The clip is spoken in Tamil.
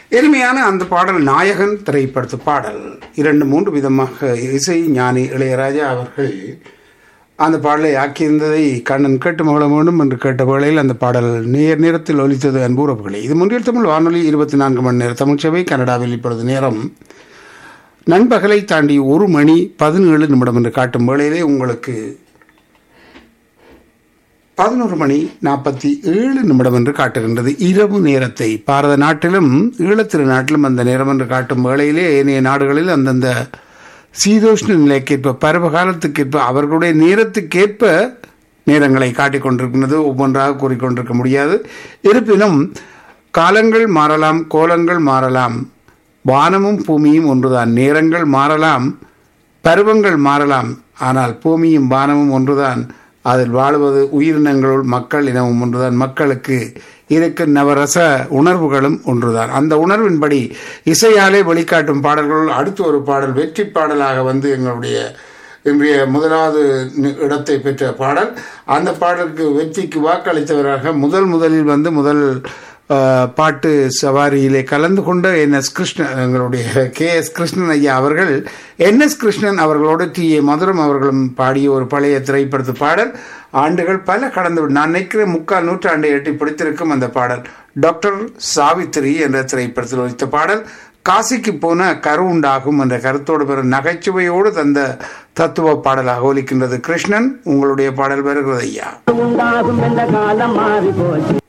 எளிமையான அந்த பாடல் நாயகன் திரைப்படத்து பாடல் இரண்டு மூன்று விதமாக இசை ஞானி இளையராஜா அவர்கள் அந்த பாடலை ஆக்கியிருந்ததை கண்ணன் கேட்டு மகள வேண்டும் என்று கேட்ட வேளையில் அந்த பாடல் நேர் நேரத்தில் ஒலித்தது அன்புறவுகளே இது முன்னில் தமிழ் வானொலி இருபத்தி நான்கு மணி நேர தமிழ்ச்சபை கனடாவில் இப்பொழுது நேரம் நண்பகலை தாண்டி ஒரு மணி பதினேழு நிமிடம் என்று காட்டும் வேளையிலே உங்களுக்கு பதினோரு மணி நாற்பத்தி ஏழு நிமிடம் என்று காட்டுகின்றது இரவு நேரத்தை பாரத நாட்டிலும் ஈழத்திரு நாட்டிலும் அந்த நேரம் என்று காட்டும் வேளையிலே ஏனைய நாடுகளில் அந்தந்த சீதோஷ்ண நிலைக்கேற்ப பருவ காலத்துக்கேற்ப அவர்களுடைய நேரத்துக்கேற்ப நேரங்களை காட்டிக் கொண்டிருக்கின்றது ஒவ்வொன்றாக கூறிக்கொண்டிருக்க முடியாது இருப்பினும் காலங்கள் மாறலாம் கோலங்கள் மாறலாம் வானமும் பூமியும் ஒன்றுதான் நேரங்கள் மாறலாம் பருவங்கள் மாறலாம் ஆனால் பூமியும் வானமும் ஒன்றுதான் அதில் வாழுவது உயிரினங்களுள் மக்கள் இனமும் ஒன்றுதான் மக்களுக்கு இருக்கும் நவரச உணர்வுகளும் ஒன்றுதான் அந்த உணர்வின்படி இசையாலே வெளிக்காட்டும் பாடல்கள் அடுத்து ஒரு பாடல் வெற்றி பாடலாக வந்து எங்களுடைய இன்றைய முதலாவது இடத்தை பெற்ற பாடல் அந்த பாடலுக்கு வெற்றிக்கு வாக்களித்தவராக முதல் முதலில் வந்து முதல் பாட்டு சவாரியிலே கலந்து கொண்ட என் எஸ் கிருஷ்ணன் எங்களுடைய கே எஸ் கிருஷ்ணன் ஐயா அவர்கள் என் எஸ் கிருஷ்ணன் அவர்களோடு டி ஏ மதுரம் அவர்களும் பாடிய ஒரு பழைய திரைப்படத்து பாடல் ஆண்டுகள் பல கடந்து நான் நினைக்கிற முக்கால் நூற்றாண்டை எட்டி பிடித்திருக்கும் அந்த பாடல் டாக்டர் சாவித்திரி என்ற திரைப்படத்தில் வைத்த பாடல் காசிக்கு போன கரு உண்டாகும் என்ற கருத்தோடு பெற நகைச்சுவையோடு தந்த தத்துவ பாடலாக ஒலிக்கின்றது கிருஷ்ணன் உங்களுடைய பாடல் வருகிறது ஐயா உண்டாகும் என்ற காலம் மாறி போச்சு